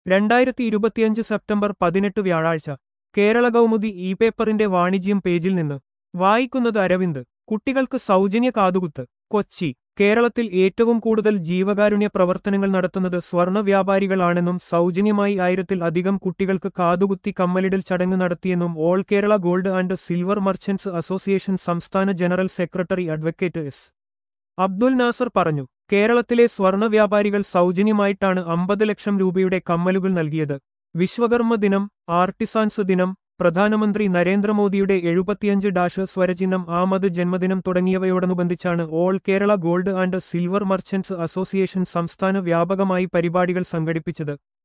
രണ്ടായിരത്തി ഇരുപത്തിയഞ്ച് സെപ്റ്റംബർ പതിനെട്ട് വ്യാഴാഴ്ച കേരള കൗമുദി ഇ പേപ്പറിന്റെ വാണിജ്യം പേജിൽ നിന്ന് വായിക്കുന്നത് അരവിന്ദ് കുട്ടികൾക്ക് സൗജന്യ കാതുകുത്ത് കൊച്ചി കേരളത്തിൽ ഏറ്റവും കൂടുതൽ ജീവകാരുണ്യ പ്രവർത്തനങ്ങൾ നടത്തുന്നത് സ്വർണ്ണ വ്യാപാരികളാണെന്നും സൗജന്യമായി ആയിരത്തിൽ അധികം കുട്ടികൾക്ക് കാതുകുത്തി കമ്മലിടൽ ചടങ്ങ് നടത്തിയെന്നും all Kerala gold and silver merchants association സംസ്ഥാന general secretary advocate S Abdul Nasar പറഞ്ഞു കേരളത്തിലെ സ്വർണ്ണ വ്യാപാരികൾ സൗജന്യമായിട്ടാണ് അമ്പത് ലക്ഷം രൂപയുടെ കമ്മലുകൾ നൽകിയത് വിശ്വകർമ്മ ദിനം ആർട്ടിസാൻസ് ദിനം പ്രധാനമന്ത്രി നരേന്ദ്രമോദിയുടെ എഴുപത്തിയഞ്ച് ഡാഷ് സ്വരചിഹ്നം ആമത് ജന്മദിനം തുടങ്ങിയവയോടനുബന്ധിച്ചാണ് all Kerala gold and silver merchants association സംസ്ഥാന വ്യാപകമായി പരിപാടികൾ സംഘടിപ്പിച്ചത്